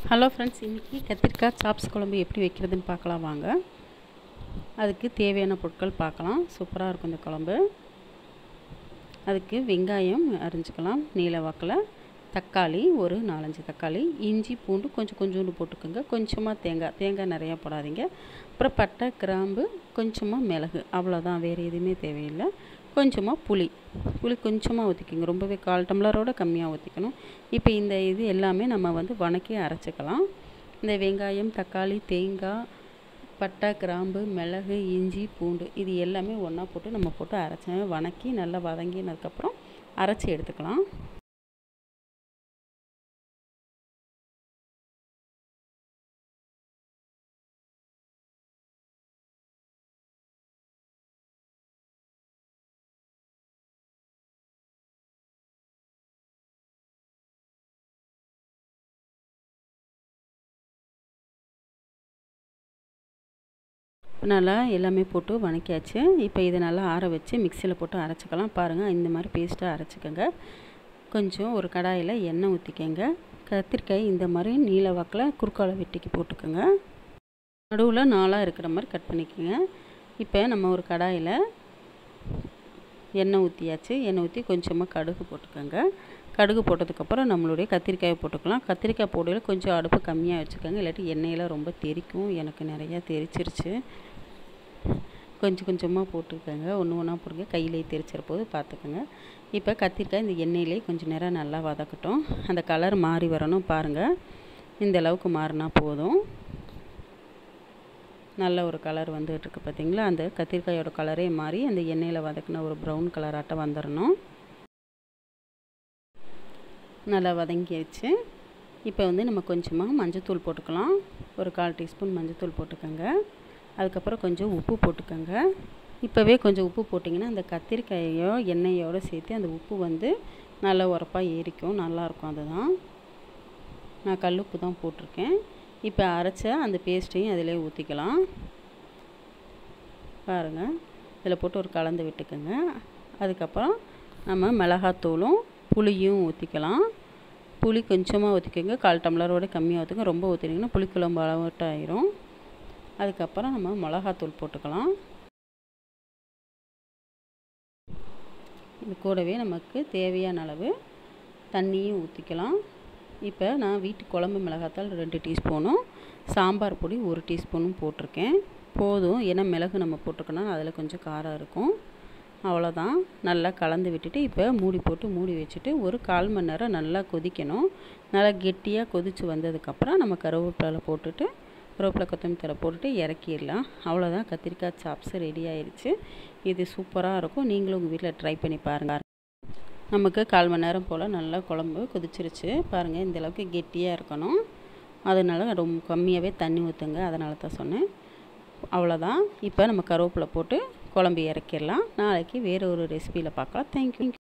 hello friends இன்றைக்கி கத்திரிக்காய் chops குழம்பு எப்படி வைக்கிறதுன்னு பார்க்கலாம் வாங்க அதுக்கு தேவையான பொருட்கள் பார்க்கலாம் சூப்பராக இருக்கும் இந்த குழம்பு அதுக்கு வெங்காயம் அரிஞ்சிக்கலாம் நீல வாக்கில் தக்காளி ஒரு நாலஞ்சு தக்காளி இஞ்சி பூண்டு கொஞ்சம் கொஞ்சோண்டு போட்டுக்கோங்க கொஞ்சமாக தேங்காய் தேங்காய் நிறையா போடாதீங்க அப்புறம் பட்டை கிராம்பு கொஞ்சமாக மிளகு அவ்வளோதான் வேறு எதுவுமே தேவையில்லை கொஞ்சமாக புளி புளி கொஞ்சமாக ஊற்றிக்கோங்க ரொம்பவே கால் டம்ளரோட கம்மியாக ஊற்றிக்கணும் இப்போ இந்த இது எல்லாமே நம்ம வந்து வணக்கி அரைச்சிக்கலாம் இந்த வெங்காயம் தக்காளி தேங்காய் பட்டை கிராம்பு மிளகு இஞ்சி பூண்டு இது எல்லாமே ஒன்றா போட்டு நம்ம போட்டு அரைச்சி வணக்கி நல்லா வதங்கினதுக்கப்புறம் அரைச்சி எடுத்துக்கலாம் நல்லா எல்லாமே போட்டு வணக்கியாச்சு இப்போ இதை நல்லா ஆற வச்சு மிக்சியில் போட்டு அரைச்சிக்கலாம் பாருங்கள் இந்த மாதிரி பேஸ்ட்டாக அரைச்சிக்கோங்க கொஞ்சம் ஒரு கடாயில் எண்ணெய் ஊற்றிக்கங்க கத்திரிக்காய் இந்த மாதிரி நீல வாக்கில் குறுக்கால வெட்டிக்கு போட்டுக்கோங்க நடுவில் நாளாக இருக்கிற மாதிரி கட் பண்ணிக்கோங்க இப்போ நம்ம ஒரு கடாயில் எண்ணெய் ஊற்றியாச்சு எண்ணெய் ஊற்றி கொஞ்சமாக கடுகு போட்டுக்கோங்க கடுகு போட்டதுக்கப்புறம் நம்மளுடைய கத்திரிக்காயை போட்டுக்கலாம் கத்திரிக்காய் போடையில் கொஞ்சம் அடுப்பு கம்மியாக வச்சுக்கோங்க இல்லாட்டி எண்ணெயில் ரொம்ப தெறிக்கும் எனக்கு நிறையா தெரிச்சிருச்சு கொஞ்சம் கொஞ்சமாக போட்டுக்கோங்க ஒன்று ஒன்றா போடுங்க கையிலே தெரிச்சிற போது பார்த்துக்கோங்க இப்போ கத்திரிக்காய் இந்த எண்ணெயிலே கொஞ்சம் நேரம் நல்லா வதக்கட்டும் அந்த கலர் மாறி வரணும் பாருங்கள் இந்த அளவுக்கு மாறினா போதும் நல்ல ஒரு கலர் வந்துகிட்ருக்கு பார்த்தீங்களா அந்த கத்திரிக்காயோட கலரே மாறி அந்த எண்ணெயில் வதக்கின ஒரு ப்ரௌன் கலராட்டம் வந்துடணும் நல்லா வதங்கிடுச்சு இப்போ வந்து நம்ம கொஞ்சமாக மஞ்சத்தூள் போட்டுக்கலாம் ஒரு கால் டீஸ்பூன் மஞ்சத்தூள் போட்டுக்கோங்க அதுக்கப்புறம் கொஞ்சம் உப்பு போட்டுக்கோங்க இப்போவே கொஞ்சம் உப்பு போட்டிங்கன்னா அந்த கத்திரிக்காயோ எண்ணெயோடு சேர்த்து அந்த உப்பு வந்து நல்லா உரப்பாக ஏறிக்கும் நல்லாயிருக்கும் அதுதான் நான் கல் உப்பு தான் போட்டிருக்கேன் இப்போ அரைச்ச அந்த பேஸ்ட்டையும் அதிலே ஊற்றிக்கலாம் பாருங்கள் இதில் போட்டு ஒரு கலந்து விட்டுக்கோங்க அதுக்கப்புறம் நம்ம மிளகாத்தூளும் புளியும் ஊற்றிக்கலாம் புளி கொஞ்சமாக ஊற்றிக்கோங்க கால் டம்ளரோட கம்மியாக ஊற்றுங்க ரொம்ப ஊற்றினீங்கன்னா புளிக்குழம்பு அளவுட்டு ஆயிரும் அதுக்கப்புறம் நம்ம மிளகாத்தூள் போட்டுக்கலாம் இது கூடவே நமக்கு தேவையான அளவு தண்ணியும் ஊற்றிக்கலாம் இப்போ நான் வீட்டு குழம்பு மிளகாத்தால் ரெண்டு டீஸ்பூனும் சாம்பார் பொடி ஒரு டீஸ்பூனும் போட்டிருக்கேன் போதும் ஏன்னா மிளகு நம்ம போட்டிருக்கோன்னா அதில் கொஞ்சம் காரம் இருக்கும் அவ்வளோதான் நல்லா கலந்து விட்டுட்டு இப்போ மூடி போட்டு மூடி வச்சுட்டு ஒரு கால் மணி நேரம் நல்லா கொதிக்கணும் நல்லா கெட்டியாக கொதித்து வந்ததுக்கப்புறம் நம்ம கருவேப்பிலை போட்டுட்டு கருவேப்பிலை கொத்தமல்லி தலை போட்டுட்டு இறக்கிடலாம் அவ்வளோதான் கத்திரிக்காய் சாப்ஸ் ரெடி ஆயிடுச்சு இது சூப்பராக இருக்கும் நீங்களும் உங்கள் வீட்டில் ட்ரை பண்ணி பாருங்கள் நமக்கு கால் மணி நேரம் போல் நல்லா குழம்பு கொதிச்சிருச்சு பாருங்கள் இந்தளவுக்கு கெட்டியாக இருக்கணும் அதனால ரொம்ப கம்மியாகவே தண்ணி ஊற்றுங்க அதனால தான் சொன்னேன் அவ்வளோதான் இப்போ நம்ம கருவேப்பிலை போட்டு குழம்பு இறக்கிடலாம் நாளைக்கு வேறு ஒரு ரெசிபியில் பார்க்கலாம் தேங்க்யூ